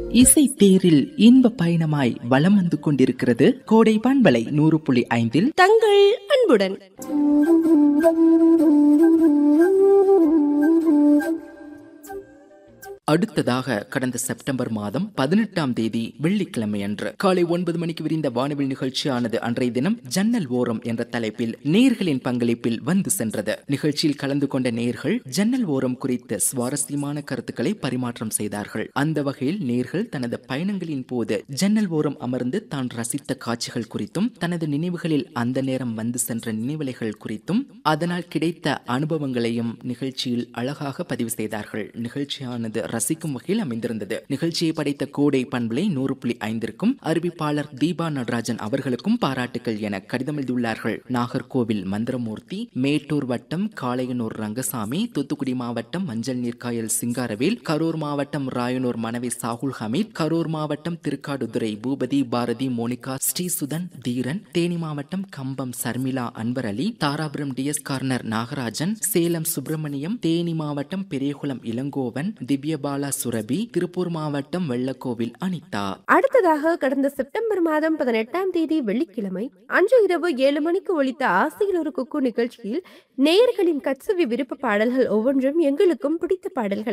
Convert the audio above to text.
இசை தேரில் இன்ப பயணமாய் வலம் வந்து கொண்டிருக்கிறது கோடை பண்பலை நூறு புள்ளி ஐந்தில் தங்கள் அன்புடன் அடுத்ததாக கடந்த செப்டம்பர் மாதம் பதினெட்டாம் தேதி வெள்ளிக்கிழமை அன்று காலை ஒன்பது மணிக்கு விரிந்த வானவில் நிகழ்ச்சியானது அன்றைய தினம் ஜன்னல் ஓரம் என்ற தலைப்பில் நேர்களின் பங்களிப்பில் வந்து சென்றது நிகழ்ச்சியில் கலந்து கொண்ட நேர்கள் ஜன்னல் ஓரம் குறித்த சுவாரஸ்யமான கருத்துக்களை பரிமாற்றம் செய்தார்கள் அந்த வகையில் நேர்கள் தனது பயணங்களின் போது ஜன்னல் ஓரம் அமர்ந்து தான் ரசித்த காட்சிகள் குறித்தும் தனது நினைவுகளில் அந்த நேரம் வந்து சென்ற நினைவலைகள் குறித்தும் அதனால் கிடைத்த அனுபவங்களையும் நிகழ்ச்சியில் அழகாக பதிவு செய்தார்கள் நிகழ்ச்சியானது ரசிக்கும் வகையில் அமைந்திருந்தது நிகழ்ச்சியை படைத்த கோடை பண்பலை நூறு புள்ளி ஐந்திற்கும் அறிவிப்பாளர் தீபா நடராஜன் அவர்களுக்கும் பாராட்டுகள் என கடிதம் எழுதியுள்ளார்கள் நாகர்கோவில் மந்திரமூர்த்தி மேட்டூர் வட்டம் காளையனூர் ரங்கசாமி தூத்துக்குடி மாவட்டம் மஞ்சள் நீர்க்காயல் சிங்காரவேல் கரூர் மாவட்டம் ராயனூர் மனைவி சாகுல் ஹமீத் கரூர் மாவட்டம் திருக்காடுதுறை பூபதி பாரதி மோனிகா ஸ்ரீசுதன் தீரன் தேனி மாவட்டம் கம்பம் சர்மிளா அன்பர் அலி தாராபுரம் டிஎஸ் கார்னர் நாகராஜன் சேலம் சுப்பிரமணியம் தேனி மாவட்டம் பெரியகுளம் இளங்கோவன் திவ்யபாலா சுரபி திருப்பூர் மாவட்டம் வெள்ளக்கோவில் அனிதா அடுத்ததாக கடந்த செப்டம்பர் மாதம் பதினெட்டாம் தேதி வெள்ளிக்கிழமை அன்று இரவு ஏழு மணிக்கு ஒலித்த ஆசையில் ஒரு குக்கு நிகழ்ச்சியில் நேயர்களின் கட்சவி விருப்ப பாடல்கள் ஒவ்வொன்றும் எங்களுக்கும் பிடித்த பாடல்கள்